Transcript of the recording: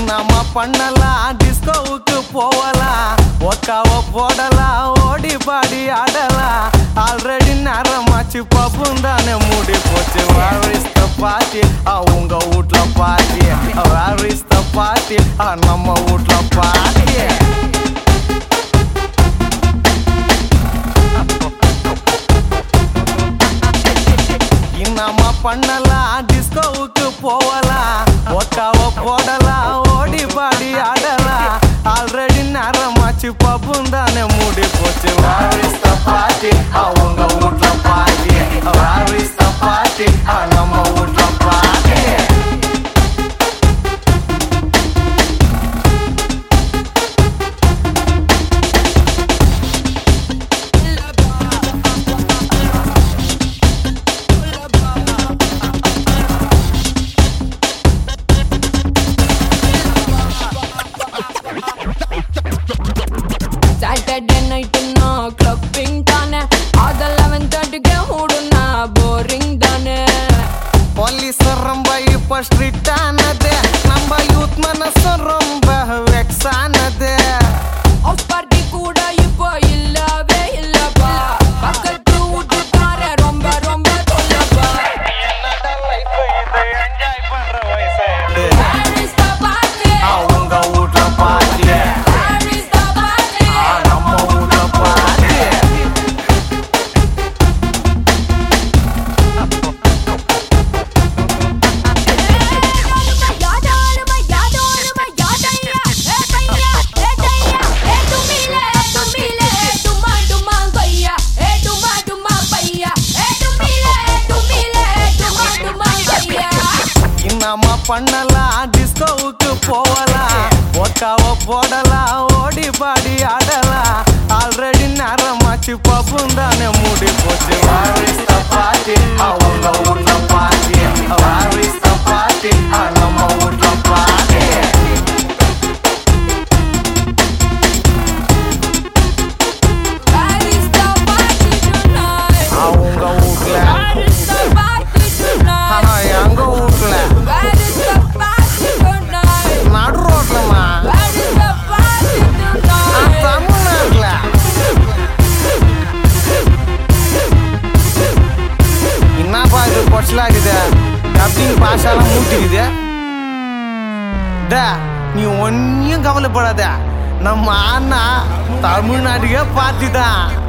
நம்ம பண்ணலாம் டிஸ்கோவுக்கு போகலாம் ஒக்காவ போடலாம் ஓடி பாடி ஆடலாம் ஆல்ரெடி நேரமாச்சு பப்பும் தானே மூடி போச்சு வேர் இஸ் த பார்ட்டி உங்க வீட்ல party where is the party நம்ம வீட்ல பார்ட்டி நம்ம பண்ணலாம் டிஸ்கோவுக்கு போகலாம் ஒக்காவ போடலாம் ஓடி பாடி ஆடலாம் ஆல்ரெடி நேரமாச்சு பப்பும் தானே மூடி போச்சு வேர் இஸ் த பார்ட்டி அவங்க வீட்ல party where is the party நம்ம வீட்ல பார்ட்டி சாட்டர்டே நைட்டுன்னா கிளப்பிங் தானே அது லெவன் தேர்ட்டிக்கு மூடுனா போரிங் தானே போலீஸ் ரொம்ப இப்ப ஸ்ட்ரிக்ட் ஆனது நம்ம யூத் மனசு ரொம்ப வெக்ஸ் ஆனது ஹவுஸ் பார்ட்டி கூட இப்போ இல்லவே இல்லப்பா பக்கத்து வீட்டுக்கார ரொம்ப ரொம்ப சொல்லப்பா Where is the party? அவங்க வீட்ல பாட்டி Where is the party? நம்ம வீட்ல பாட்டி நம்ம பண்ணலாம் டிஸ்கோவுக்கு போகலாம் ஒக்காவ போடலாம் ஓடி பாடி ஆடலாம் ஆல்ரெடி நேரமாச்சு பப்பும் தானே மூடி போச்சு Where is the party? அவங்க வீட்ல பாட்டி Where is the party? நம்ம வீட்ல பாட்டி அவங்க வீட்ல ஆனா எங்க வீட்ல நடு ரோட்லமா தமிழ்நாட்டுல என்னப்பா இது பொச்சலாக்குது அப்படின்னு பாஷாலாம் மூட்டிக்குது டே நீ ஒன்னும் கவலைப்படாத நம்ம அண்ணா தமிழ்நாட்டுக்கே பார்த்துதான்